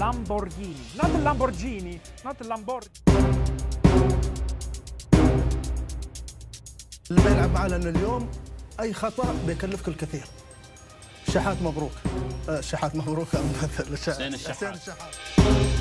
Lamborghini. Not a Lamborghini, not a Lamborghini. اللي بيلعب معنا اليوم اي خطا بيكلفك الكثير شحات مبروك آه، شحات مبروك حسين الشحات. حسين الشحات